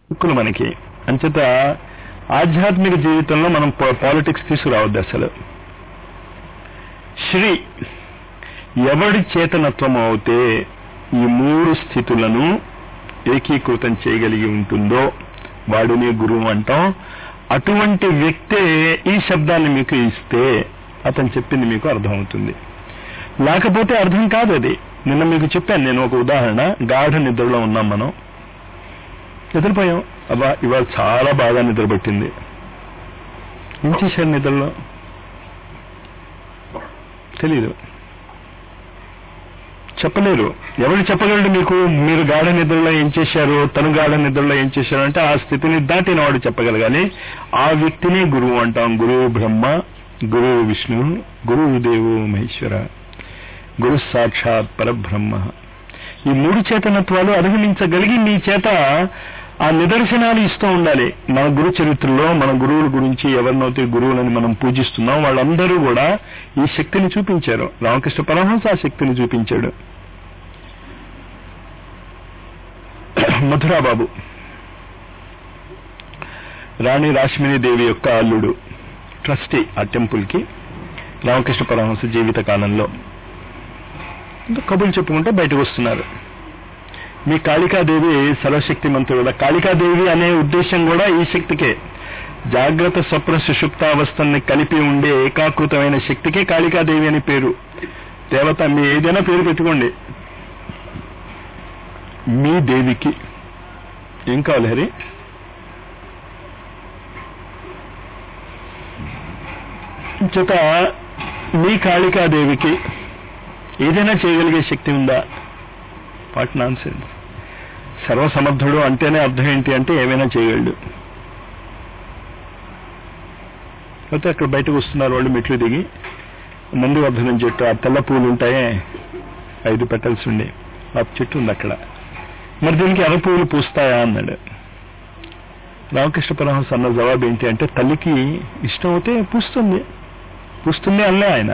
ముక్కులు మనకి అంచేత ఆధ్యాత్మిక జీవితంలో మనం పాలిటిక్స్ తీసుకురావద్దు అసలు శ్రీ ఎవడి చేతనత్వం అవుతే ఈ మూడు స్థితులను ఏకీకృతం చేయగలిగి ఉంటుందో వాడిని గురువు అంటాం అటువంటి వ్యక్తే ఈ శబ్దాన్ని మీకు ఇస్తే అతను చెప్పింది మీకు అర్థమవుతుంది లేకపోతే అర్థం కాదు అది నిన్న మీకు చెప్పాను నేను ఒక ఉదాహరణ గాఢ నిద్రలో ఉన్నాం మనం నిద్రపోయాం అబ్బా ఇవాళ చాలా బాగా నిద్రపట్టింది ఏం చేశారు నిద్రలో తెలీదు చెప్పలేరు ఎవరు చెప్పగలడు మీకు మీరు గాఢ నిద్రలో ఏం చేశారు తను గాఢ నిద్రలో ఏం చేశారు అంటే ఆ స్థితిని దాటిన వాడు చెప్పగలగాలి ఆ వ్యక్తిని గురువు అంటాం గురువు బ్రహ్మ గురువు విష్ణు గురువు దేవు మహేశ్వర గురు సాక్షాత్ పరబ్రహ్మ ఈ మూడు చేతనత్వాలు అధిగమించగలిగి మీ చేత ఆ నిదర్శనాలు ఇస్తూ ఉండాలి మన గురు చరిత్రలో మన గురువుల గురించి ఎవరినైతే గురువులని మనం పూజిస్తున్నాం వాళ్ళందరూ కూడా ఈ శక్తిని చూపించారు రామకృష్ణ పరమహంస ఆ శక్తిని చూపించాడు మధురాబాబు రాణి రాశ్మిని దేవి యొక్క అల్లుడు ట్రస్టీ ఆ టెంపుల్ కి రామకృష్ణ పరమహంస జీవిత కాలంలో కబుర్లు చెప్పుకుంటే బయటకు వస్తున్నారు మీ కాళికాదేవి సర్వశక్తి మంత్రుల కాళికాదేవి అనే ఉద్దేశం కూడా ఈ శక్తికే జాగ్రత్త స్వప్న సుషుప్త అవస్థల్ని కలిపి ఉండే ఏకాకృతమైన శక్తికే కాళికాదేవి అని పేరు దేవత మీ ఏదైనా పేరు పెట్టుకోండి మీ దేవికి ఏం కావాలి హరి చేత మీ కాళికాదేవికి ఏదైనా చేయగలిగే శక్తి ఉందా వాట్ నాన్ సెన్స్ సర్వసమర్థుడు అంటేనే అర్థం ఏంటి అంటే ఏమైనా చేయగలడు అయితే అక్కడ బయటకు వస్తున్నారు వాళ్ళు మెట్లు దిగి నందివర్ధనం చెట్టు ఆ తెల్ల పూలు ఉంటాయే ఐదు పెటల్స్ ఉండి ఆ చెట్టు ఉంది అక్కడ మరి దీనికి ఎర్ర పువ్వులు పూస్తాయా అన్నాడు రామకృష్ణ పరమహంస అన్న జవాబు ఏంటి అంటే తల్లికి ఇష్టం అవుతే పూస్తుంది పూస్తుంది అల్లే ఆయన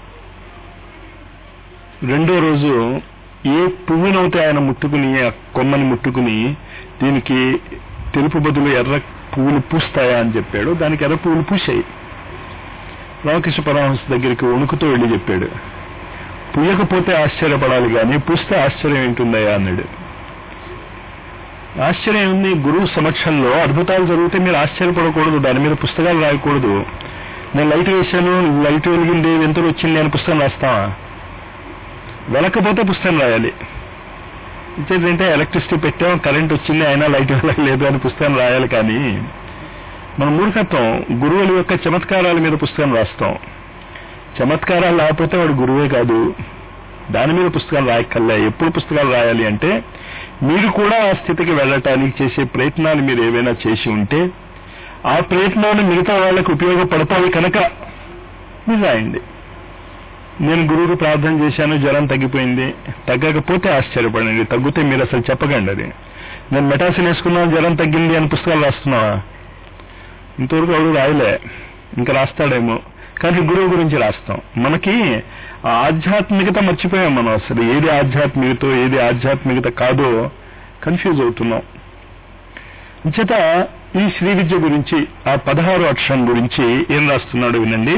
రెండో రోజు ఏ పువ్వునైతే ఆయన ముట్టుకుని ఆ కొమ్మని ముట్టుకుని దీనికి తెలుపు బదులు ఎర్ర పువ్వులు పూస్తాయా అని చెప్పాడు దానికి ఎర్ర పువ్వులు పూసాయి రామకృష్ణ పరమహంస దగ్గరికి వణుకుతో వెళ్ళి చెప్పాడు పూయకపోతే ఆశ్చర్యపడాలి కానీ పూస్తే ఆశ్చర్యం ఏంటుందయ్యా అన్నాడు ఆశ్చర్యం ఉంది గురువు సమక్షంలో అద్భుతాలు జరిగితే మీరు ఆశ్చర్యపడకూడదు దాని మీద పుస్తకాలు రాయకూడదు నేను లైట్ వేశాను లైట్ వెలిగింది ఎంతలో వచ్చింది అని పుస్తకం రాస్తావా వెలకపోతే పుస్తకం రాయాలి ఇంకేంటంటే ఎలక్ట్రిసిటీ పెట్టాం కరెంట్ వచ్చింది అయినా లైట్ వెళ్ళలేదు అని పుస్తకం రాయాలి కానీ మన మూర్ఖత్వం గురువుల యొక్క చమత్కారాల మీద పుస్తకం రాస్తాం చమత్కారాలు లేకపోతే వాడు గురువే కాదు దాని మీద పుస్తకాలు రాయక్కర్లే ఎప్పుడు పుస్తకాలు రాయాలి అంటే మీరు కూడా ఆ స్థితికి వెళ్ళటానికి చేసే ప్రయత్నాలు మీరు ఏవైనా చేసి ఉంటే ఆ ప్రయత్నాలు మిగతా వాళ్ళకు ఉపయోగపడతాయి కనుక మీరు రాయండి నేను గురువుకు ప్రార్థన చేశాను జ్వరం తగ్గిపోయింది తగ్గకపోతే ఆశ్చర్యపడండి తగ్గితే మీరు అసలు చెప్పకండి అది నేను మెటాసిన్ వేసుకున్నాను జ్వరం తగ్గింది అని పుస్తకాలు రాస్తున్నావా ఇంతవరకు ఎవరు రాయలే ఇంకా రాస్తాడేమో కానీ గురువు గురించి రాస్తాం మనకి ఆ ఆధ్యాత్మికత మర్చిపోయాం మనం అసలు ఏది ఆధ్యాత్మికతో ఏది ఆధ్యాత్మికత కాదో కన్ఫ్యూజ్ అవుతున్నాం చేత ఈ శ్రీ విద్య గురించి ఆ పదహారు అక్షరం గురించి ఏం రాస్తున్నాడు వినండి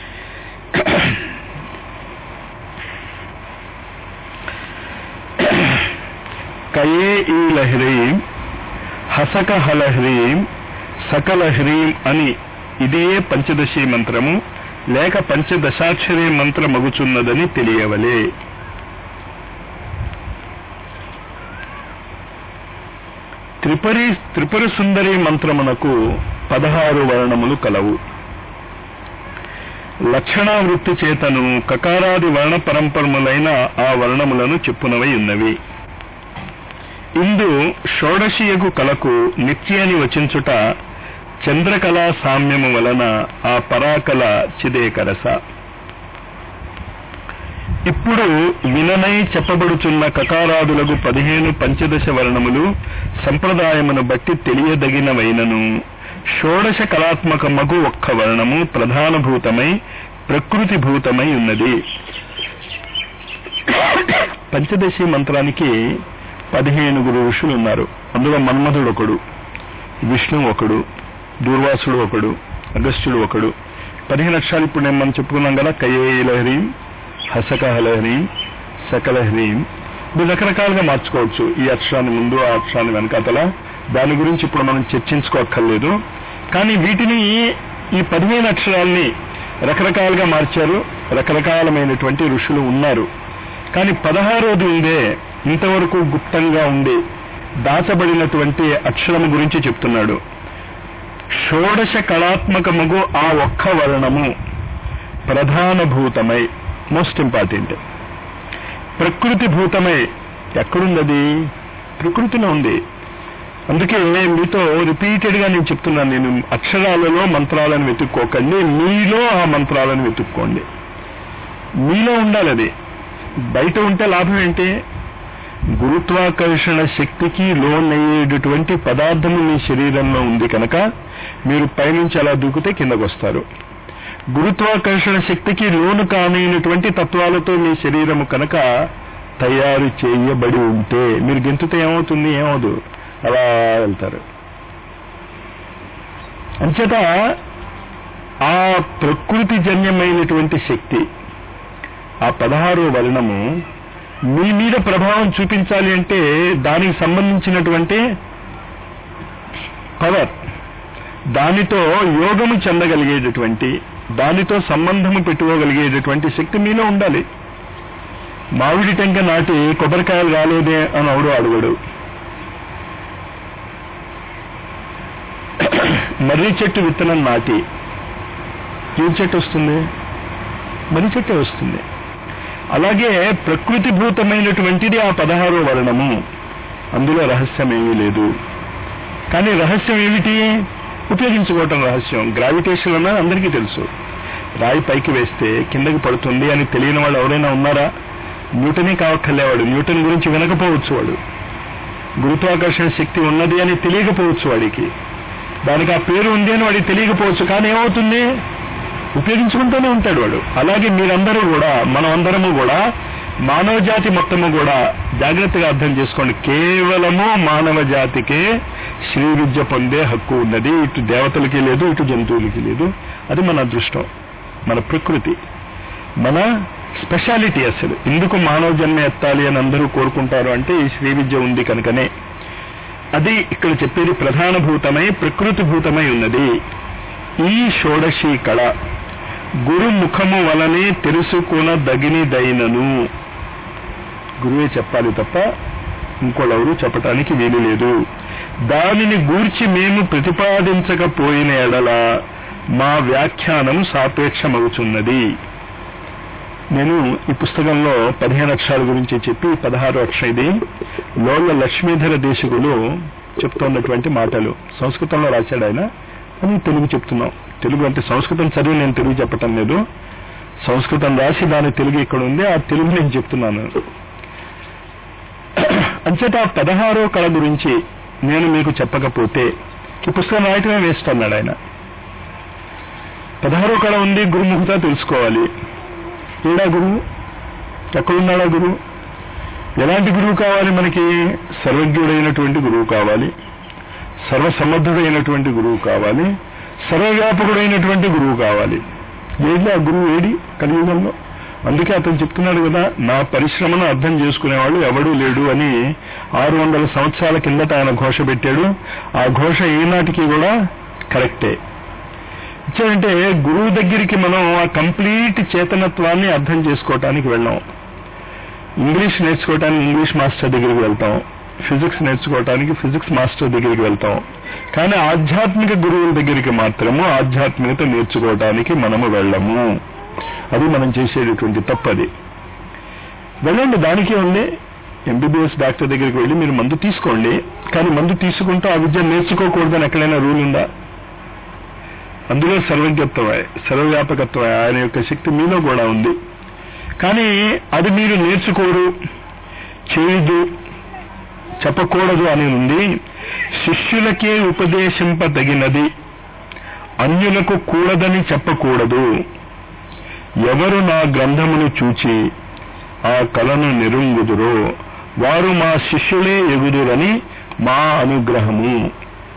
కయే ఈ లహరీం హసక హలహ్రీం సకలహ్రీం అని ఇదే పంచదశి మంత్రము లేక పంచదశాక్షరి మంత్రమగుచున్నదని తెలియవలే త్రిపరి త్రిపుర సుందరి మంత్రమునకు పదహారు వర్ణములు కలవు లక్షణావృత్తి చేతను కకారాది వర్ణ పరంపరములైన ఆ వర్ణములను చెప్పునవై ఉన్నవి ఇందు షోడశియగు కలకు నిత్యాని వచించుట చంద్రకళా సామ్యము వలన ఆ పరాకల చిదేకరస ఇప్పుడు విననై చెప్పబడుచున్న కకారాదులకు పదిహేను పంచదశ వర్ణములు సంప్రదాయమును బట్టి తెలియదగినవైనను షోడశ కళాత్మక మగు ఒక్క వర్ణము ప్రధానభూతమై ప్రకృతిభూతమై ఉన్నది పంచదశి మంత్రానికి పదిహేనుగురు ఋషులు ఉన్నారు అందులో మన్మధుడు ఒకడు విష్ణువు ఒకడు దూర్వాసుడు ఒకడు అగస్త్యుడు ఒకడు పదిహేను అక్షరాలు ఇప్పుడు నేను మనం చెప్పుకున్నాం కదా కయేలహరీం హసకహలహరీం సకలహరీం మీరు రకరకాలుగా మార్చుకోవచ్చు ఈ అక్షరాన్ని ముందు ఆ అక్షరాన్ని వెనకాతల దాని గురించి ఇప్పుడు మనం చర్చించుకోక్కర్లేదు కానీ వీటిని ఈ పదిహేను అక్షరాల్ని రకరకాలుగా మార్చారు రకరకాలమైనటువంటి ఋషులు ఉన్నారు కానీ పదహారోది ఉందే ఇంతవరకు గుప్తంగా ఉండి దాచబడినటువంటి అక్షరము గురించి చెప్తున్నాడు షోడశ కళాత్మకముగు ఆ ఒక్క వర్ణము ప్రధానభూతమై మోస్ట్ ఇంపార్టెంట్ ప్రకృతి భూతమై ఎక్కడుందది ప్రకృతిలో ఉంది అందుకే మీతో రిపీటెడ్ గా నేను చెప్తున్నాను నేను అక్షరాలలో మంత్రాలను వెతుక్కోకండి మీలో ఆ మంత్రాలను వెతుక్కోండి మీలో ఉండాలి అది బయట ఉంటే లాభం ఏంటి గురుత్వాకర్షణ శక్తికి లోనయ్యేటటువంటి పదార్థము మీ శరీరంలో ఉంది కనుక మీరు పైనుంచి అలా దూకితే కిందకు వస్తారు గురుత్వాకర్షణ శక్తికి లోను కానైనటువంటి తత్వాలతో మీ శరీరము కనుక తయారు చేయబడి ఉంటే మీరు గెంతుతే ఏమవుతుంది ఏమవుదు అలా వెళ్తారు అంచేత ఆ ప్రకృతి జన్యమైనటువంటి శక్తి ఆ పదహారో వర్ణము మీ మీద ప్రభావం చూపించాలి అంటే దానికి సంబంధించినటువంటి పవర్ దానితో యోగము చెందగలిగేటటువంటి దానితో సంబంధము పెట్టుకోగలిగేటటువంటి శక్తి మీలో ఉండాలి మామిడి టెంక నాటి కొబ్బరికాయలు రాలేదే అని ఎవడు అడుగుడు మర్రి చెట్టు విత్తనం నాటి ఏ చెట్టు వస్తుంది మర్రి చెట్టే వస్తుంది అలాగే ప్రకృతి భూతమైనటువంటిది ఆ పదహారో వర్ణము అందులో రహస్యం ఏమీ లేదు కానీ రహస్యం ఏమిటి ఉపయోగించుకోవటం రహస్యం గ్రావిటేషన్ అన్నది అందరికీ తెలుసు రాయి పైకి వేస్తే కిందకి పడుతుంది అని తెలియని వాళ్ళు ఎవరైనా ఉన్నారా న్యూటనే కావక్కర్లేవాడు న్యూటన్ గురించి వినకపోవచ్చు వాడు గురుత్వాకర్షణ శక్తి ఉన్నది అని తెలియకపోవచ్చు వాడికి దానికి ఆ పేరు ఉంది అని వాడికి తెలియకపోవచ్చు కానీ ఏమవుతుంది ఉపయోగించుకుంటూనే ఉంటాడు వాడు అలాగే మీరందరూ కూడా మనం అందరము కూడా మానవ జాతి మొత్తము కూడా జాగ్రత్తగా అర్థం చేసుకోండి కేవలము మానవ జాతికే శ్రీ విద్య పొందే హక్కు ఉన్నది ఇటు దేవతలకి లేదు ఇటు జంతువులకి లేదు అది మన అదృష్టం మన ప్రకృతి మన స్పెషాలిటీ అసలు ఎందుకు మానవ జన్మ ఎత్తాలి అని అందరూ కోరుకుంటారు అంటే ఈ శ్రీ విద్య ఉంది కనుకనే అది ఇక్కడ చెప్పేది ప్రధాన భూతమై ప్రకృతి భూతమై ఉన్నది ఈ షోడశీ కళ గురుముఖము వలనే తెలుసుకునదగినదైనను గురువే చెప్పాలి తప్ప ఇంకోళ్ళెవరూ చెప్పటానికి వీలు లేదు దానిని గూర్చి మేము ప్రతిపాదించకపోయిన ఎడల మా వ్యాఖ్యానం సాపేక్షమవుతున్నది నేను ఈ పుస్తకంలో పదిహేను అక్షరాల గురించి చెప్పి పదహారు అక్షరం ఇది లోళ్ళ లక్ష్మీధర దేశకులు చెప్తున్నటువంటి మాటలు సంస్కృతంలో రాశాడు ఆయన అని తెలుగు చెప్తున్నాం తెలుగు అంటే సంస్కృతం చదివి నేను తెలుగు చెప్పటం లేదు సంస్కృతం రాసి దాని తెలుగు ఇక్కడ ఉంది ఆ తెలుగు నేను చెప్తున్నాను అంచేత ఆ పదహారో కళ గురించి నేను మీకు చెప్పకపోతే ఈ పుస్తకం రాయటమే వేస్ట్ అన్నాడు ఆయన పదహారో కళ ఉంది గురుముఖత తెలుసుకోవాలి ఏడా గురువు ఎక్కడున్నాడా గురువు ఎలాంటి గురువు కావాలి మనకి సర్వజ్ఞుడైనటువంటి గురువు కావాలి సర్వసమర్థుడైనటువంటి గురువు కావాలి సర్వవ్యాపకుడైనటువంటి గురువు కావాలి ఏది ఆ గురువు ఏడి కలియుగంలో అందుకే అతను చెప్తున్నాడు కదా నా పరిశ్రమను అర్థం చేసుకునేవాడు ఎవడూ లేడు అని ఆరు వందల సంవత్సరాల కిందట ఆయన ఘోష పెట్టాడు ఆ ఘోష ఈనాటికి కూడా కరెక్టే ఇచ్చాడంటే గురువు దగ్గరికి మనం ఆ కంప్లీట్ చేతనత్వాన్ని అర్థం చేసుకోవటానికి వెళ్ళాం ఇంగ్లీష్ నేర్చుకోవటానికి ఇంగ్లీష్ మాస్టర్ దగ్గరికి వెళ్తాం ఫిజిక్స్ నేర్చుకోవటానికి ఫిజిక్స్ మాస్టర్ దగ్గరికి వెళ్తాం కానీ ఆధ్యాత్మిక గురువుల దగ్గరికి మాత్రము ఆధ్యాత్మికత నేర్చుకోవటానికి మనము వెళ్ళము అది మనం చేసేటటువంటి తప్పది వెళ్ళండి దానికే ఉంది ఎంబీబీఎస్ డాక్టర్ దగ్గరికి వెళ్ళి మీరు మందు తీసుకోండి కానీ మందు తీసుకుంటూ ఆ విద్య నేర్చుకోకూడదని ఎక్కడైనా రూల్ ఉందా అందులో సర్వజ్ఞత్వమే సర్వవ్యాపకత్వమే ఆయన యొక్క శక్తి మీలో కూడా ఉంది కానీ అది మీరు నేర్చుకోరు చేయదు చెప్పకూడదు అని ఉంది శిష్యులకే ఉపదేశింపదగినది అన్యులకు కూడదని చెప్పకూడదు ఎవరు నా గ్రంథమును చూచి ఆ కళను నిరుంగుదురో వారు మా శిష్యులే ఎగుదురని మా అనుగ్రహము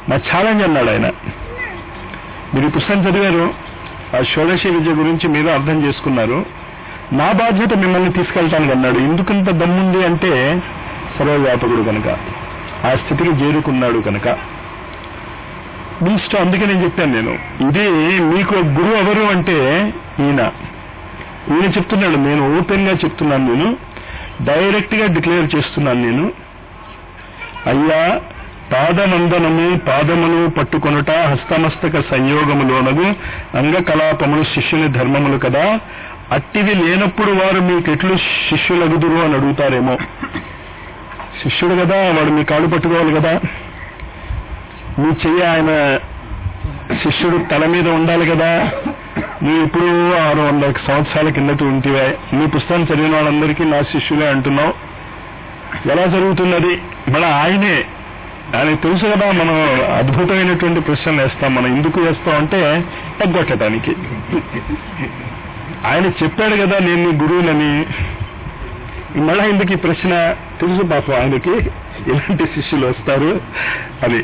నా ఛాలెంజ్ అన్నాడు ఆయన మీరు ఈ పుస్తకం చదివారు ఆ షోడశి విద్య గురించి మీరు అర్థం చేసుకున్నారు నా బాధ్యత మిమ్మల్ని తీసుకెళ్తానికి అన్నాడు ఎందుకంత దమ్ముంది అంటే సర్వవ్యాపకుడు కనుక ఆ స్థితికి చేరుకున్నాడు కనుక మీ ఇష్టం అందుకే నేను చెప్పాను నేను ఇది మీకు గురువు ఎవరు అంటే ఈయన ఈయన చెప్తున్నాడు నేను ఓపెన్ గా చెప్తున్నాను నేను డైరెక్ట్ గా డిక్లేర్ చేస్తున్నాను నేను అయ్యా పాదనందనము పాదములు పట్టుకొనుట హస్తమస్తక సంయోగములోనగు అంగకలాపములు శిష్యుని ధర్మములు కదా అట్టివి లేనప్పుడు వారు మీకెట్లు శిష్యులగుదురు అని అడుగుతారేమో శిష్యుడు కదా వాడు మీ కాడు పట్టుకోవాలి కదా మీ చెయ్యి ఆయన శిష్యుడు తల మీద ఉండాలి కదా నువ్వు ఇప్పుడు ఆరు వందల సంవత్సరాల కిందట ఉంటివే నీ పుస్తకం చదివిన వాళ్ళందరికీ నా శిష్యులే అంటున్నావు ఎలా జరుగుతున్నది మన ఆయనే ఆయనకు తెలుసు కదా మనం అద్భుతమైనటువంటి ప్రశ్నలు వేస్తాం మనం ఎందుకు వేస్తాం అంటే తగ్గొట్టడానికి ఆయన చెప్పాడు కదా నేను నీ గురువునని మళ్ళా ఎందుకు ఈ ప్రశ్న తెలుసు పాపం ఆయనకి ఎలాంటి శిష్యులు వస్తారు అని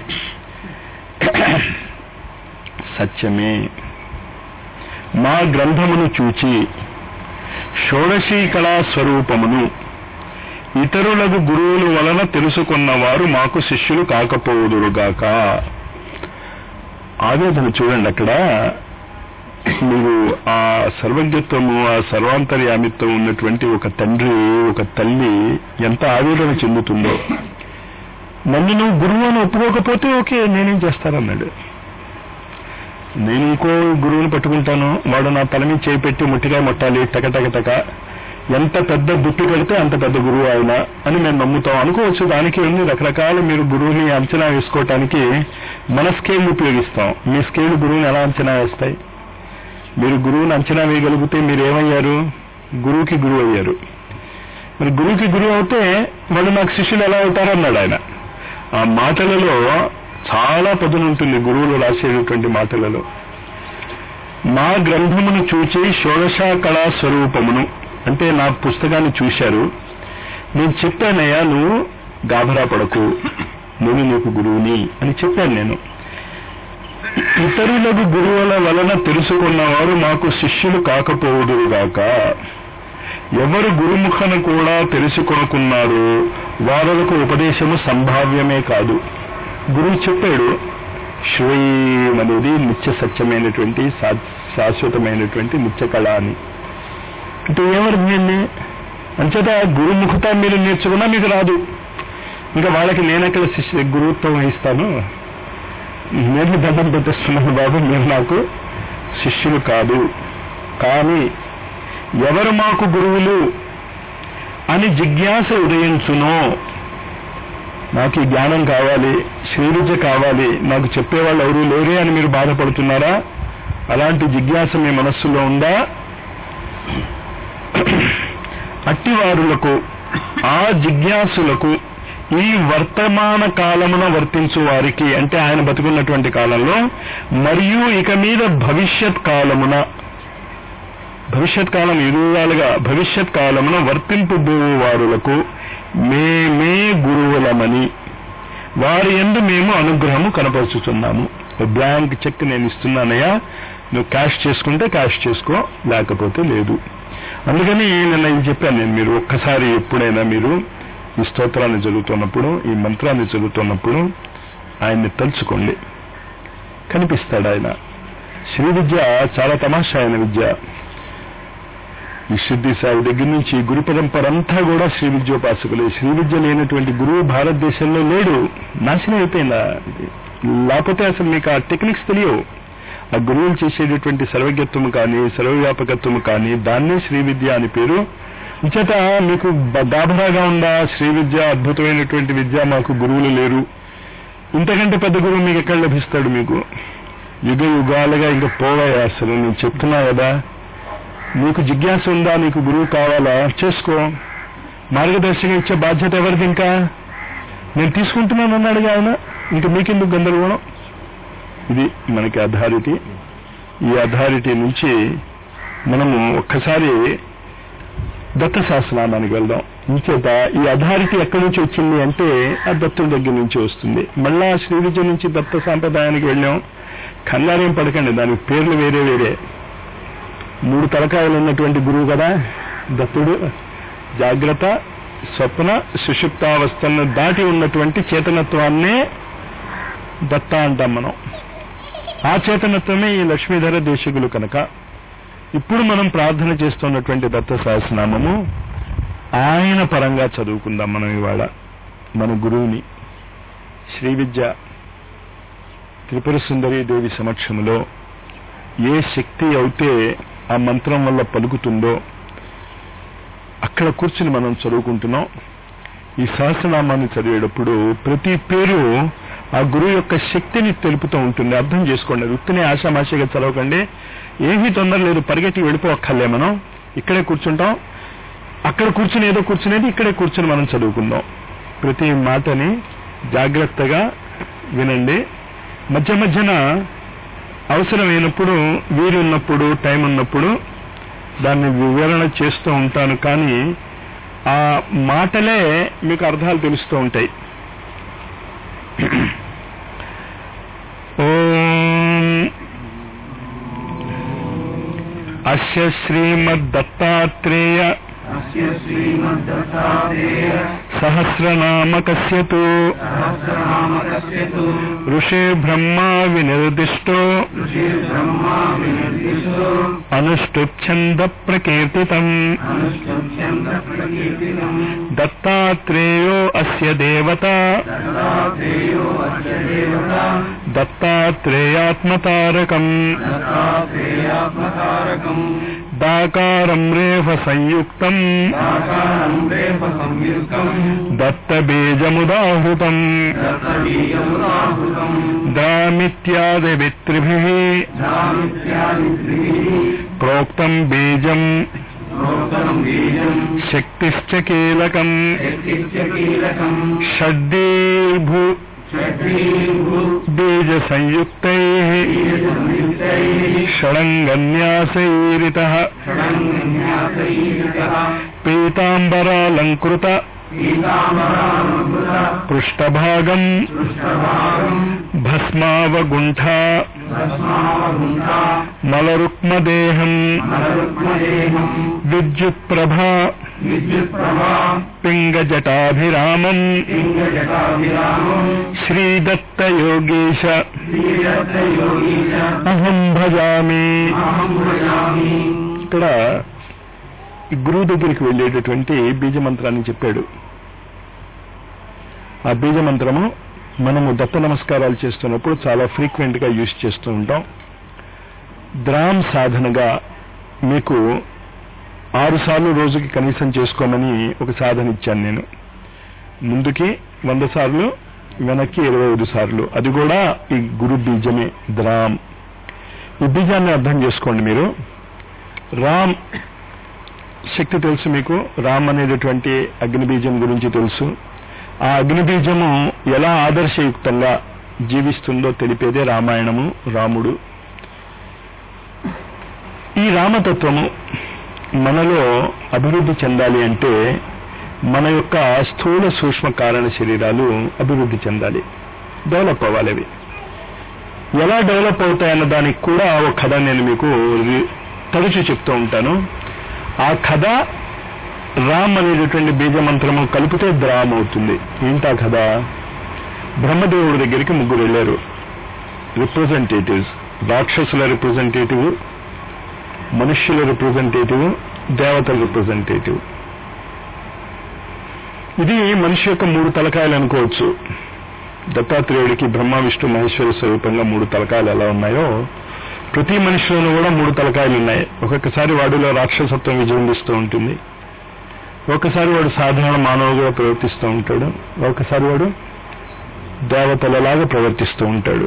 సత్యమే మా గ్రంథమును చూచి షోడశీ కళా స్వరూపమును ఇతరులకు గురువుల వలన తెలుసుకున్నవారు మాకు శిష్యులు కాకపోదురుగాక ఆవేదన చూడండి అక్కడ మీరు ఆ సర్వజ్ఞత్వము ఆ సర్వాంతర్యామిత్వం ఉన్నటువంటి ఒక తండ్రి ఒక తల్లి ఎంత ఆవేదన చెందుతుందో నన్ను నువ్వు గురువు అని ఒప్పుకోకపోతే ఓకే నేనేం చేస్తానన్నాడు నేను ఇంకో గురువుని పట్టుకుంటాను వాడు నా తల మీద చేయి పెట్టి ముట్టిగా ముట్టాలి టక టక టక ఎంత పెద్ద బుట్టు కడితే అంత పెద్ద గురువు ఆయన అని మేము నమ్ముతాం అనుకోవచ్చు దానికి ఉంది రకరకాల మీరు గురువుని అంచనా వేసుకోవటానికి మన స్కేల్ ఉపయోగిస్తాం మీ స్కేల్ గురువుని ఎలా అంచనా వేస్తాయి మీరు గురువుని అంచనా వేయగలిగితే మీరు ఏమయ్యారు గురువుకి గురువు అయ్యారు మరి గురువుకి గురువు అవుతే వాళ్ళు నాకు శిష్యులు ఎలా అవుతారు అన్నాడు ఆయన ఆ మాటలలో చాలా పదును ఉంటుంది గురువులు రాసేటటువంటి మాటలలో మా గ్రంథమును చూచి షోడశ కళా స్వరూపమును అంటే నా పుస్తకాన్ని చూశారు నేను చెప్పానయ్యా నువ్వు గాభరా పడకు నేను నీకు గురువుని అని చెప్పాను నేను ఇతరులకు గురువుల వలన తెలుసుకున్నవారు మాకు శిష్యులు కాకపోదురుగాక ఎవరు గురుముఖను కూడా తెలుసుకొనుకున్నారు వారులకు ఉపదేశము సంభావ్యమే కాదు గురువు చెప్పాడు శ్రేయం అనేది నిత్య సత్యమైనటువంటి శా- శాశ్వతమైనటువంటి నిత్య కళ అని అంటే ఏమర్థమైంది అంచేత గురుముఖత మీరు నేర్చుకున్నా మీకు రాదు ఇంకా వాళ్ళకి నేనెక్కడ శిష్య గురుత్వం వహిస్తాను నేను దండం పెట్టేస్తున్నాను బాబు మీరు నాకు శిష్యులు కాదు కానీ ఎవరు మాకు గురువులు అని జిజ్ఞాస ఉదయించునో నాకు ఈ జ్ఞానం కావాలి శ్రీవిద్య కావాలి నాకు చెప్పేవాళ్ళు ఎవరు లేరే అని మీరు బాధపడుతున్నారా అలాంటి జిజ్ఞాస మీ మనస్సులో ఉందా అట్టివారులకు ఆ జిజ్ఞాసులకు ఈ వర్తమాన కాలమున వర్తించు వారికి అంటే ఆయన బతుకున్నటువంటి కాలంలో మరియు ఇక మీద భవిష్యత్ కాలమున భవిష్యత్ కాలం ఎదురాలుగా భవిష్యత్ కాలమున వర్తింపు వారులకు మేమే గురువులమని వారి ఎందు మేము అనుగ్రహము కనపరుచుతున్నాము బ్లాంక్ చెక్ నేను ఇస్తున్నానయ్యా నువ్వు క్యాష్ చేసుకుంటే క్యాష్ చేసుకో లేకపోతే లేదు అందుకని నిన్న ఇది చెప్పాను నేను మీరు ఒక్కసారి ఎప్పుడైనా మీరు ఈ స్తోత్రాన్ని చదువుతున్నప్పుడు ఈ మంత్రాన్ని చదువుతున్నప్పుడు ఆయన్ని తలుచుకోండి కనిపిస్తాడు ఆయన శ్రీ విద్య చాలా తమాషా అయిన విద్య ఈ సిద్ధి సాయి దగ్గర నుంచి గురు పరంపర అంతా కూడా శ్రీ విద్యోపాసకులే శ్రీ విద్య లేనటువంటి గురువు భారతదేశంలో లేడు నాశనం అయిపోయిందా లేకపోతే అసలు మీకు ఆ టెక్నిక్స్ తెలియవు ఆ గురువులు చేసేటటువంటి సర్వజ్ఞత్వము కానీ సర్వవ్యాపకత్వము కానీ దాన్నే శ్రీ విద్య అని పేరు ఇంచేత మీకు బ- గాభరాగా ఉందా శ్రీ విద్య అద్భుతమైనటువంటి విద్య మాకు గురువులు లేరు ఇంతకంటే పెద్ద గురువు మీకు ఎక్కడ లభిస్తాడు మీకు యుగ యుగాలుగా ఇంకా పోవాయి అసలు నేను చెప్తున్నా కదా నీకు జిజ్ఞాస ఉందా నీకు గురువు కావాలా చేసుకో మార్గదర్శకం ఇచ్చే బాధ్యత ఎవరిది ఇంకా నేను తీసుకుంటున్నాను అన్నాడుగా ఆయన ఇంకా మీకెందుకు గందరగోళం ఇది మనకి అథారిటీ ఈ అథారిటీ నుంచి మనము ఒక్కసారి దత్త సహస్రనామానికి వెళ్దాం ఇంచేత ఈ అథారిటీ ఎక్కడి నుంచి వచ్చింది అంటే ఆ దత్తుడి దగ్గర నుంచి వస్తుంది మళ్ళా శ్రీ విద్య నుంచి దత్త సాంప్రదాయానికి వెళ్ళాం కంగారేం పడకండి దానికి పేర్లు వేరే వేరే మూడు తలకాయలు ఉన్నటువంటి గురువు కదా దత్తుడు జాగ్రత్త స్వప్న సుషుప్తావస్థలను దాటి ఉన్నటువంటి చేతనత్వాన్నే దత్త అంటాం మనం ఆ చేతనత్వమే ఈ లక్ష్మీధర దేశికులు కనుక ఇప్పుడు మనం ప్రార్థన చేస్తున్నటువంటి దత్త సహస్రనామము ఆయన పరంగా చదువుకుందాం మనం ఇవాళ మన గురువుని శ్రీ విద్య త్రిపుర సుందరి దేవి సమక్షంలో ఏ శక్తి అయితే ఆ మంత్రం వల్ల పలుకుతుందో అక్కడ కూర్చుని మనం చదువుకుంటున్నాం ఈ సహస్రనామాన్ని చదివేటప్పుడు ప్రతి పేరు ఆ గురువు యొక్క శక్తిని తెలుపుతూ ఉంటుంది అర్థం చేసుకోండి వృత్తిని ఆశామాషిగా చదవకండి ఏమీ తొందర లేదు పరిగెట్టి వెళ్ళిపోక్కర్లే మనం ఇక్కడే కూర్చుంటాం అక్కడ కూర్చుని ఏదో కూర్చునేది ఇక్కడే కూర్చుని మనం చదువుకుందాం ప్రతి మాటని జాగ్రత్తగా వినండి మధ్య మధ్యన అవసరమైనప్పుడు వీరున్నప్పుడు టైం ఉన్నప్పుడు దాన్ని వివరణ చేస్తూ ఉంటాను కానీ ఆ మాటలే మీకు అర్థాలు తెలుస్తూ ఉంటాయి ఓం అస్య శ్రీమద్దత్తాత్రేయ अस्य श्रीमद्दत्तात्रेय సహస్రనామకస్య తు सहस्रनामकस्य तु ఋషే బ్రహ్మా వినిర్దిష్టో ऋषिर्ब्रह्मा विनिर्दिष्टो అనుష్ఠుచ్ఛంద ప్రకీర్తితం अनुष्ठुभ्यन्तप्रकीर्तितम् దత్తాత్రేయో అస్య దేవత दत्तात्रेयो अस्य देवता దత్తాత్రేయాత్మతారకం दत्तात्रेयात्मकारकम् దాకారం రేఫ సంయుక్తం साकारम् रेफसंयुक्तम् దత్తబీజముదాహృతం दत्तबीजमुदाहृतम् ద్రామిత్యాది విత్రిభిః धामित्यादित्रिभिः ప్రోక్తం బీజం प्रोक्तम् बीजम् శక్తిశ్చ కీలకం शक्तिश्च कीलकम् షడ్డీర్భు षड्भीर्भू బీజ సంయుక్తై बीजसंयुक्तैः షడంగన్యాసైరిత षडङ्गन्यासैरितः పీతాంబరాలంకృత पीताम्बरानुकृत పృష్ఠభాగం पृष्ठभागम् భస్మావగుంఠ भस्मावगुण्ठा మలరుక్మదేహం मलरुक्मदेहम् విద్యుత్ప్రభా विद्युत्प्रभा పింగజటాభిరామం लिङ्गजटाभिरामम् శ్రీదత్తయోగీశ श्रीदत्तयोगी च అహం భజామి अहम् भजामि ఇక్కడ ఈ గురువు దగ్గరికి వెళ్ళేటటువంటి బీజ మంత్రాన్ని చెప్పాడు ఆ బీజ మంత్రము మనము దత్త నమస్కారాలు చేస్తున్నప్పుడు చాలా ఫ్రీక్వెంట్ గా యూజ్ చేస్తూ ఉంటాం ద్రామ్ సాధనగా మీకు ఆరు సార్లు రోజుకి కనీసం చేసుకోమని ఒక సాధన ఇచ్చాను నేను ముందుకి వంద సార్లు వెనక్కి ఇరవై ఐదు సార్లు అది కూడా ఈ గురు బీజమే ద్రామ్ ఈ బీజాన్ని అర్థం చేసుకోండి మీరు రామ్ శక్తి తెలుసు మీకు రామ్ అనేటటువంటి అగ్ని బీజం గురించి తెలుసు ఆ అగ్ని బీజము ఎలా ఆదర్శయుక్తంగా జీవిస్తుందో తెలిపేదే రామాయణము రాముడు ఈ రామతత్వము మనలో అభివృద్ధి చెందాలి అంటే మన యొక్క స్థూల సూక్ష్మ కారణ శరీరాలు అభివృద్ధి చెందాలి డెవలప్ అవ్వాలి అవి ఎలా డెవలప్ అవుతాయన్న దానికి కూడా ఒక కథ నేను మీకు రి- తరచూ చెప్తూ ఉంటాను ఆ కథ రామ్ అనేటటువంటి బీజ మంత్రము కలిపితే ద్రామ్ అవుతుంది ఏంటా కథ బ్రహ్మదేవుడి దగ్గరికి ముగ్గురు వెళ్ళారు రిప్రజెంటేటివ్స్ రాక్షసుల రిప్రజెంటేటివ్ మనుష్యుల రిప్రజెంటేటివ్ దేవతల రిప్రజెంటేటివ్ ఇది మనిషి యొక్క మూడు తలకాయలు అనుకోవచ్చు దత్తాత్రేయుడికి బ్రహ్మ విష్ణు మహేశ్వర స్వరూపంగా మూడు తలకాయలు ఎలా ఉన్నాయో ప్రతి మనిషిలోనూ కూడా మూడు తలకాయలు ఉన్నాయి ఒక్కొక్కసారి వాడిలో రాక్షసత్వం విజృంభిస్తూ ఉంటుంది ఒకసారి వాడు సాధారణ మానవుగా ప్రవర్తిస్తూ ఉంటాడు ఒకసారి వాడు దేవతలలాగా ప్రవర్తిస్తూ ఉంటాడు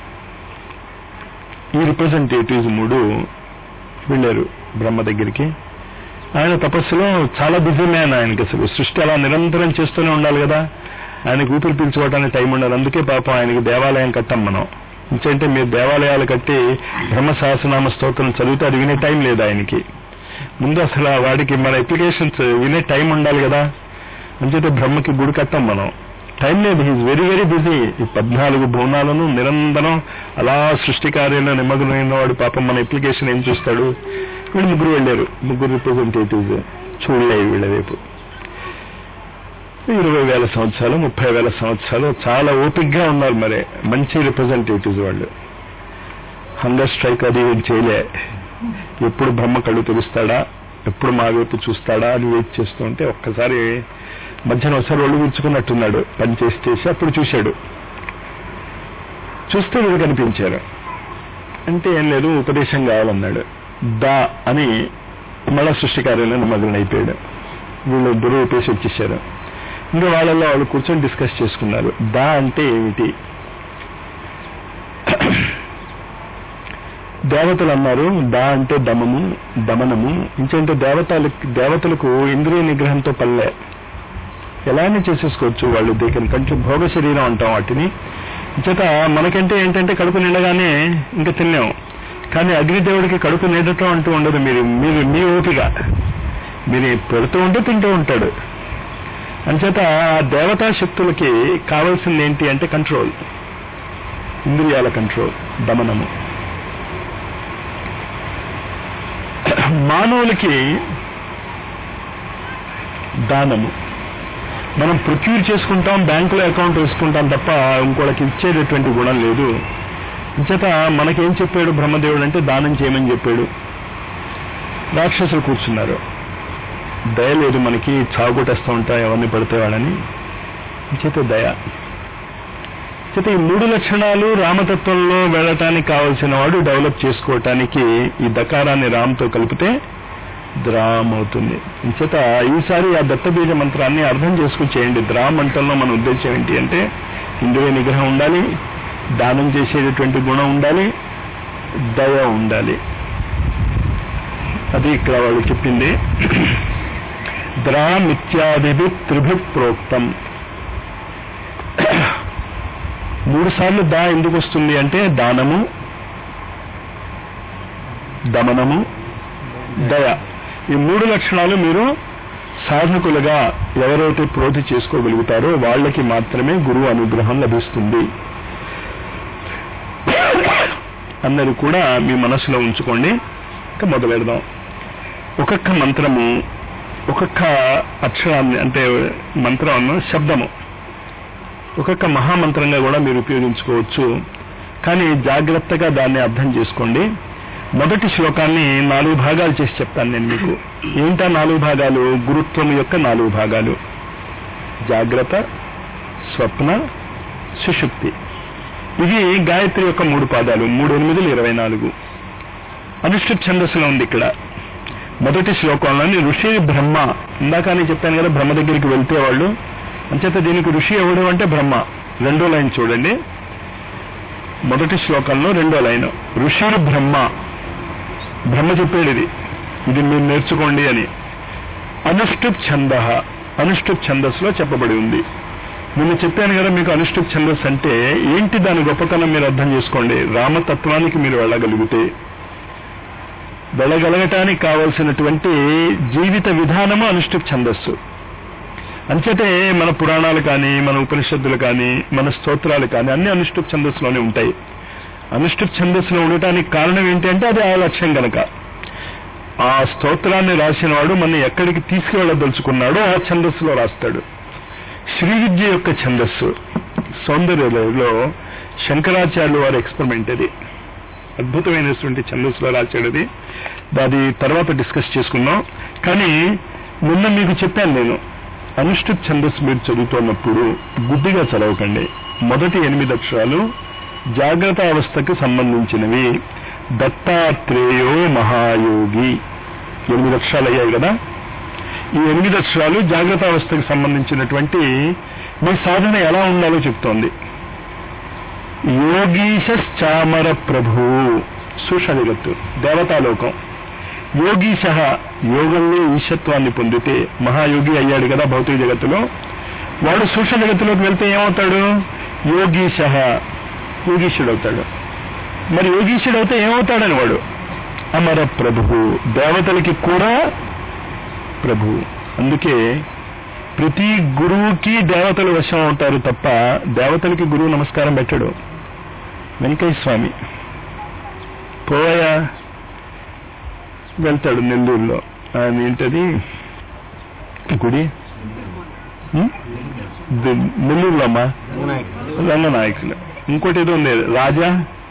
ఈ రిప్రజెంటేటివ్స్ మూడు వెళ్ళారు బ్రహ్మ దగ్గరికి ఆయన తపస్సులో చాలా బిజీ మ్యాన్ ఆయనకి అసలు సృష్టి అలా నిరంతరం చేస్తూనే ఉండాలి కదా ఆయనకు ఊపిరి పీల్చుకోవడానికి టైం ఉండదు అందుకే పాపం ఆయనకి దేవాలయం కట్టాం మనం ఎందుకంటే మీరు దేవాలయాలు కట్టి బ్రహ్మ సహస్రనామ స్తోత్రం చదివితే అది వినే టైం లేదు ఆయనకి ముందు అసలు ఆ వాడికి మన అప్లికేషన్స్ వినే టైం ఉండాలి కదా అంచేతే బ్రహ్మకి గుడి కట్టాం మనం టైం లేదు హీఈ్ వెరీ వెరీ బిజీ ఈ పద్నాలుగు భువనాలను నిరంతరం అలా సృష్టి కార్యంలో నిమగ్నమైన వాడు పాపం మన అప్లికేషన్ ఏం చూస్తాడు వీళ్ళు ముగ్గురు వెళ్ళారు ముగ్గురు రిప్రజెంటేటివ్స్ చూడలే వీళ్ళ వైపు ఇరవై వేల సంవత్సరాలు ముప్పై వేల సంవత్సరాలు చాలా ఓపిక్గా ఉన్నారు మరి మంచి రిప్రజెంటేటివ్స్ వాళ్ళు హంగర్ స్ట్రైక్ అది ఏం చేయలే ఎప్పుడు బ్రహ్మ కళ్ళు తెరుస్తాడా ఎప్పుడు మా వైపు చూస్తాడా అని వెయిట్ చేస్తూ ఉంటే ఒక్కసారి మధ్యాహ్నం ఒకసారి ఒళ్ళు గుంచుకున్నట్టున్నాడు పని చేసి చేసి అప్పుడు చూశాడు చూస్తే వీళ్ళు కనిపించారు అంటే ఏం లేదు ఉపదేశం కావాలన్నాడు దా అని మళ్ళా సృష్టి కార్యంలో నిమగ్నం అయిపోయాడు వీళ్ళు ఇద్దరు ఉపేసి వచ్చేసారు ఇంకా వాళ్ళల్లో వాళ్ళు కూర్చొని డిస్కస్ చేసుకున్నారు దా అంటే ఏమిటి దేవతలు అన్నారు దా అంటే దమము దమనము ఇంకేంటే దేవతలకు దేవతలకు ఇంద్రియ నిగ్రహంతో పల్లె ఎలానే చేసేసుకోవచ్చు వాళ్ళు దే కెన్ కంట్రోల్ భోగ శరీరం అంటాం వాటిని చేత మనకంటే ఏంటంటే కడుపు నిండగానే ఇంకా తిన్నాం కానీ అగ్నిదేవుడికి కడుపు నిండటం అంటూ ఉండదు మీరు మీరు మీ ఓపిక మీరు పెడుతూ ఉంటే తింటూ ఉంటాడు అంచేత ఆ దేవతా శక్తులకి కావాల్సింది ఏంటి అంటే కంట్రోల్ ఇంద్రియాల కంట్రోల్ దమనము మానవులకి దానము మనం ప్రొక్యూర్ చేసుకుంటాం బ్యాంకులో అకౌంట్ వేసుకుంటాం తప్ప ఇంకోళ్ళకి ఇచ్చేటటువంటి గుణం లేదు చేత మనకేం చెప్పాడు బ్రహ్మదేవుడు అంటే దానం చేయమని చెప్పాడు రాక్షసులు కూర్చున్నారు దయ లేదు మనకి చావుకొట్టేస్తూ ఉంటాం ఎవరిని పడితే వాళ్ళని చేత దయ చేత ఈ మూడు లక్షణాలు రామతత్వంలో వెళ్ళటానికి కావలసిన వాడు డెవలప్ చేసుకోవటానికి ఈ దకారాన్ని రామ్తో కలిపితే ద్రామ్ అవుతుంది చేత ఈసారి ఆ దత్తబీజ మంత్రాన్ని అర్థం చేసుకుని చేయండి ద్రామ్ మంటల్లో మన ఉద్దేశం ఏంటి అంటే ఇంద్రియ నిగ్రహం ఉండాలి దానం చేసేటటువంటి గుణం ఉండాలి దయ ఉండాలి అది ఇక్కడ వాళ్ళు చెప్పింది ద్రామిత్యాదిభి త్రిభి ప్రోక్తం మూడు సార్లు దా ఎందుకు వస్తుంది అంటే దానము దమనము దయ ఈ మూడు లక్షణాలు మీరు సాధకులుగా ఎవరైతే ప్రోధి చేసుకోగలుగుతారో వాళ్ళకి మాత్రమే గురువు అనుగ్రహం లభిస్తుంది అన్నది కూడా మీ మనసులో ఉంచుకోండి ఇంకా మొదలెడదాం ఒక్కొక్క మంత్రము ఒక్కొక్క అక్షరాన్ని అంటే మంత్రం శబ్దము ఒక్కొక్క మహామంత్రంగా కూడా మీరు ఉపయోగించుకోవచ్చు కానీ జాగ్రత్తగా దాన్ని అర్థం చేసుకోండి మొదటి శ్లోకాన్ని నాలుగు భాగాలు చేసి చెప్తాను నేను మీకు ఏంటా నాలుగు భాగాలు గురుత్వం యొక్క నాలుగు భాగాలు జాగ్రత్త స్వప్న సుషుప్తి ఇవి గాయత్రి యొక్క మూడు పాదాలు మూడు ఎనిమిదిలు ఇరవై నాలుగు అనుష్ఠుప్ ఛందస్సులో ఉంది ఇక్కడ మొదటి శ్లోకంలోని ఋషి బ్రహ్మ ఇందాక నేను చెప్పాను కదా బ్రహ్మ దగ్గరికి వెళ్తే వాళ్ళు అంచేత దీనికి ఋషి ఎవడు అంటే బ్రహ్మ రెండో లైన్ చూడండి మొదటి శ్లోకంలో రెండో లైన్ ఋషిరు బ్రహ్మ బ్రహ్మ చెప్పాడు ఇది ఇది మీరు నేర్చుకోండి అని అనుష్ఠుప్ ఛంద అనుష్ఠుప్ ఛందస్సులో చెప్పబడి ఉంది నేను చెప్పాను కదా మీకు అనుష్ఠుప్ ఛందస్ అంటే ఏంటి దాని గొప్పతనం మీరు అర్థం చేసుకోండి రామతత్వానికి మీరు వెళ్ళగలిగితే వెళ్ళగలగటానికి కావలసినటువంటి జీవిత విధానము అనుష్ఠుప్ ఛందస్సు అంచేతే మన పురాణాలు కానీ మన ఉపనిషత్తులు కానీ మన స్తోత్రాలు కానీ అన్ని అనుష్ఠుప్ ఛందస్సులోనే ఉంటాయి అనుష్ఠుప్ ఛందస్సులో ఉండటానికి కారణం ఏంటి అంటే అది ఆ లక్ష్యం గనక ఆ స్తోత్రాన్ని రాసిన వాడు మన ఎక్కడికి తీసుకువెళ్ళదలుచుకున్నాడో ఆ ఛందస్సులో రాస్తాడు శ్రీ విద్య యొక్క ఛందస్సు సౌందర్యలో శంకరాచార్యులు వారి ఎక్స్పెరిమెంట్ అది అద్భుతమైనటువంటి ఛందస్సులో రాశాడు అది అది తర్వాత డిస్కస్ చేసుకుందాం కానీ నిన్న మీకు చెప్పాను నేను అనుష్ఠిత్ ఛందస్సు మీరు చదువుతున్నప్పుడు గుడ్డిగా చదవకండి మొదటి ఎనిమిది అక్షరాలు జాగ్రత్త అవస్థకు సంబంధించినవి దత్తాత్రేయో మహాయోగి ఎనిమిది అక్షరాలు అయ్యాయి కదా ఈ ఎనిమిది అక్షరాలు జాగ్రత్త అవస్థకు సంబంధించినటువంటి మీ సాధన ఎలా ఉండాలో చెప్తోంది యోగీశామర ప్రభు సుషజగత్తు దేవతాలోకం యోగీశ యోగంలో ఈశత్వాన్ని పొందితే మహాయోగి అయ్యాడు కదా భౌతిక జగత్తులో వాడు సూక్ష్మ జగత్తులోకి వెళ్తే ఏమవుతాడు యోగీశ యోగీశుడు అవుతాడు మరి యోగీశుడు అయితే ఏమవుతాడని వాడు అమర ప్రభు దేవతలకి కూడా ప్రభు అందుకే ప్రతి గురువుకి దేవతలు వశం అవుతారు తప్ప దేవతలకి గురువు నమస్కారం పెట్టడు వెంకయ్య స్వామి పోయా వెళ్తాడు నెల్లూరులో ఆయన ఏంటది గుడి ఉం? ది- నెల్లూరులో అమ్మా రంగనాయకులు ఇంకోటి ఏదో ఉంది రాజా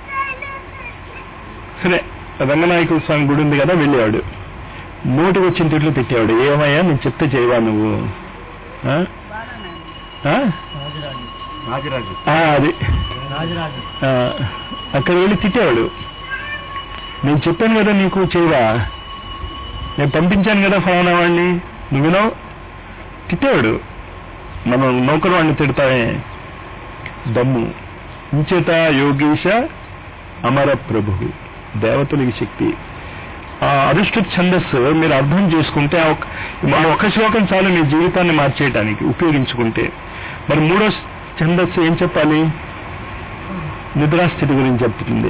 సరే రంగనాయకుల స్వామి గుడి ఉంది కదా వెళ్ళేవాడు నోటికి వచ్చిన తిట్లు పెట్టేవాడు ఏమయ్యా నేను చెప్తే చేయవా నువ్వు ఆ? ఆ? రాజరాజు ఆ, అది రాజరాజు ఆ, అక్కడ వెళ్ళి తిట్టేవాడు నేను చెప్పాను కదా నీకు చేయవా నేను పంపించాను కదా ఫలానా వాడిని నువ్వునో తిట్టేవాడు మనం నౌకరు వాడిని తిడతామే దమ్ము ఇంచేత యోగీశ అమర ప్రభు దేవతలకి శక్తి ఆ అదృష్ట ఛందస్సు మీరు అర్థం చేసుకుంటే ఆ ఒక్క- ఆ ఒక్క శ్లోకం చాలు మీ జీవితాన్ని మార్చేయటానికి ఉపయోగించుకుంటే మరి మూడో ఛందస్సు ఏం చెప్పాలి నిద్రాస్థితి గురించి చెప్తుంది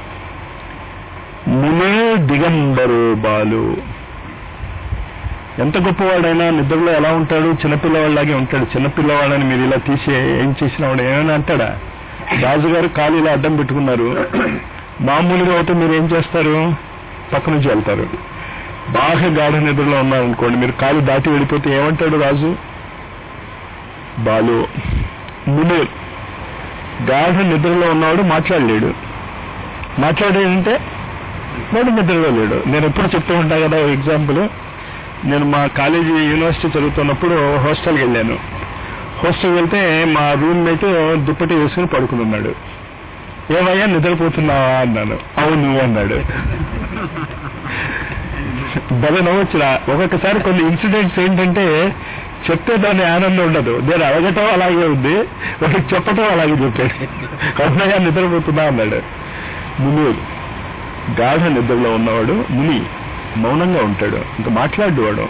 మునే దిగంబరు బాలు ఎంత గొప్పవాడైనా నిద్రలో ఎలా ఉంటాడు చిన్నపిల్లవాళ్ళలాగే ఉంటాడు చిన్నపిల్లవాడని మీరు ఇలా తీసి ఏం చేసిన వాడు ఏమైనా అంటాడా రాజుగారు కాలు ఇలా అడ్డం పెట్టుకున్నారు మామూలుగా అయితే మీరు ఏం చేస్తారు పక్క నుంచి వెళ్తారు బాగా గాఢ నిద్రలో ఉన్నారనుకోండి మీరు కాలు దాటి వెళ్ళిపోతే ఏమంటాడు రాజు బాలు మునే గాఢ నిద్రలో ఉన్నవాడు మాట్లాడలేడు మాట్లాడేదంటే వాడు నిద్రలో లేడు నేను ఎప్పుడు చెప్తూ ఉంటా కదా ఎగ్జాంపుల్ నేను మా కాలేజీ యూనివర్సిటీ చదువుతున్నప్పుడు హాస్టల్కి వెళ్ళాను హాస్టల్కి వెళ్తే మా రూమ్మేట్ దుప్పటి వేసుకుని పడుకుని ఉన్నాడు ఏమయ్యా నిద్రపోతున్నావా అన్నాను అవును అన్నాడు భలే నవ్వచ్చురా ఒక్కొక్కసారి కొన్ని ఇన్సిడెంట్స్ ఏంటంటే చెప్తే దాని ఆనందం ఉండదు నేను అడగటం అలాగే ఉంది ఒకటి చెప్పటం అలాగే చెప్పాడు అన్నయ్య నిద్రపోతున్నా అన్నాడు ముని గాఢ నిద్రలో ఉన్నవాడు ముని మౌనంగా ఉంటాడు ఇంకా మాట్లాడేవాడు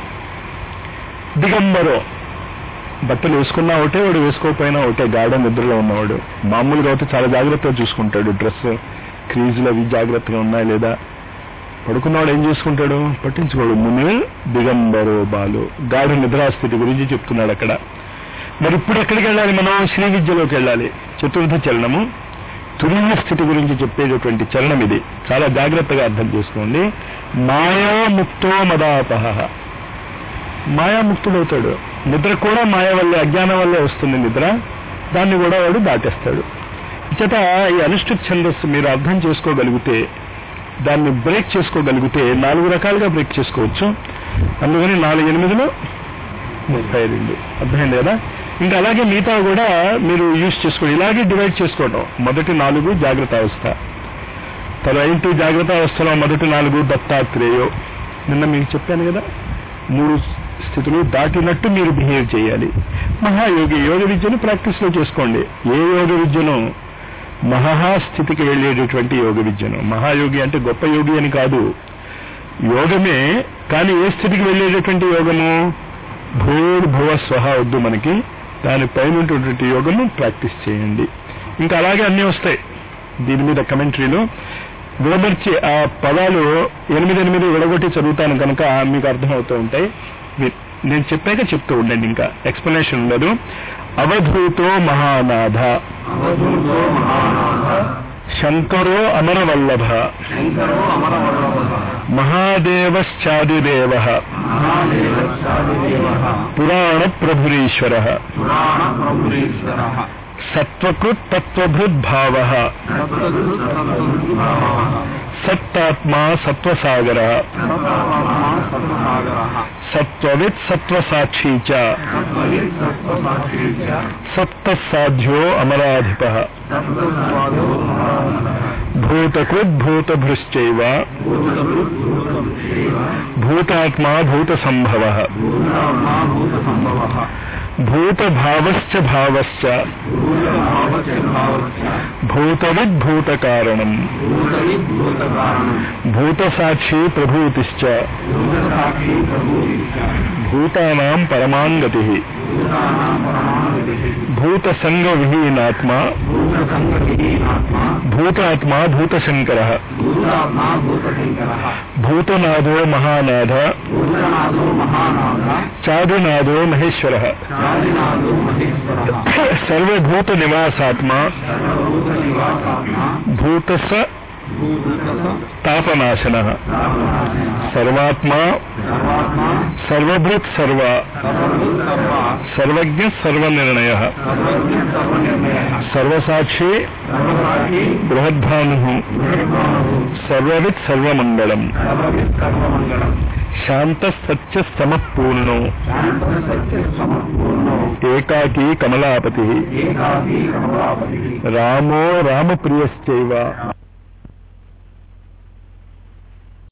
దిగంబరో బట్టలు వేసుకున్నా ఒకటే వాడు వేసుకోకపోయినా ఒకటే గాఢ నిద్రలో ఉన్నవాడు మామూలుగా అయితే చాలా జాగ్రత్తగా చూసుకుంటాడు డ్రెస్ క్రీజులు అవి జాగ్రత్తగా ఉన్నాయా లేదా పడుకున్నవాడు ఏం చేసుకుంటాడు పట్టించుకోడు ముని దిగంబరో బాలు గాఢ నిద్రాస్థితి గురించి చెప్తున్నాడు అక్కడ మరి ఇప్పుడు ఎక్కడికి వెళ్ళాలి మనం శ్రీ విద్యలోకి వెళ్ళాలి చతుర్థ చలనము తురియ స్థితి గురించి చెప్పేటటువంటి చలనం ఇది చాలా జాగ్రత్తగా అర్థం చేసుకోండి మాయాముక్తో మదాపహ మాయాముక్తుడవుతాడు నిద్ర కూడా మాయ వల్లే అజ్ఞానం వల్లే వస్తుంది నిద్ర దాన్ని కూడా వాడు దాటేస్తాడు చేత ఈ అనుష్ఠిత ఛందస్సు మీరు అర్థం చేసుకోగలిగితే దాన్ని బ్రేక్ చేసుకోగలిగితే నాలుగు రకాలుగా బ్రేక్ చేసుకోవచ్చు అందుకని నాలుగు ఎనిమిదిలో ముప్పై రెండు అర్థమైంది కదా ఇంకా అలాగే మిగతా కూడా మీరు యూజ్ చేసుకోండి ఇలాగే డివైడ్ చేసుకోవటం మొదటి నాలుగు జాగ్రత్త అవస్థ తర్వాత జాగ్రత్త అవస్థలో మొదటి నాలుగు దత్తాత్రేయో నిన్న మీకు చెప్పాను కదా మూడు స్థితులు దాటినట్టు మీరు బిహేవ్ చేయాలి మహాయోగి యోగ విద్యను ప్రాక్టీస్ లో చేసుకోండి ఏ యోగ విద్యను మహా స్థితికి వెళ్ళేటటువంటి యోగ విద్యను మహాయోగి అంటే గొప్ప యోగి అని కాదు యోగమే కానీ ఏ స్థితికి వెళ్ళేటటువంటి యోగము భూర్భువ స్వహ వద్దు మనకి దాని పైన ఉన్నటువంటి యోగము ప్రాక్టీస్ చేయండి ఇంకా అలాగే అన్నీ వస్తాయి దీని మీద కమెంటరీలు విడమర్చి ఆ పదాలు ఎనిమిది ఎనిమిది విడగొట్టి చదువుతాను కనుక మీకు అర్థమవుతూ ఉంటాయి మీ- నేను చెప్పాక చెప్తూ ఉండండి ఇంకా ఎక్స్ప్లెనేషన్ ఉండదు అవధూతో మహానాథ అవధూతో మహానాథ శంకరో అమరవల్లభ శంకరో అమరవల్లభ మహాదేవశ్చాదిదేవ మహాదేవశాదిదేవ పురాణ ప్రభురీశ్వర పురాణ ప్రభురీశ్వర సత్వకృత్ తత్వభృద్భావ సత్తాత్మా సత్వసాగర సత్వవిత్ సత్వసాక్షీ చ సప్తసాధ్యో అమరాధిప భూతకృద్ భూతభృశ్చైవ భూతాత్మా భూత సంభవ భూతభావశ్చ భావశ్చ భూతవిద్ భూతకారణం భూతసాక్షి ప్రభూతిశ్చ భూతానాం పరమాంగతి భూతసంగ విహీనాత్మ భూతాత్మా భూతశంకర భూతాత్మా భూతశంకరः భూతనాథో మహానాథ భూతనాథో మహానాథ చారునాథో మహేశ్వర చారినాథో మహేశ్వరः సర్వభూత నివాసాత్మా సర్వభూత నివాసాత్మా భూతస భూతస తాపనాశన సర్వనాశనः సర్వాత్మా సర్వాత్మా సర్వభూత్ సర్వ సర్వభూత సర్వ సర్వజ్ఞ సర్వనిర్ణయ సర్వజ్ఞ సర్వనిర్ణయः సర్వసాక్షి సర్వసాక్షి బృహద్భాను బృహద్భానుः సర్వవిత్ సర్వమంగళం సర్వవిత్ సర్వమంగళం శాంత సత్య సమపూర్ణో శాంత సత్య సమపూర్ణో ఏకాకీ కమలాపతి ఏకాకీ కమలాపతి రామో రామప్రియశ్చైవ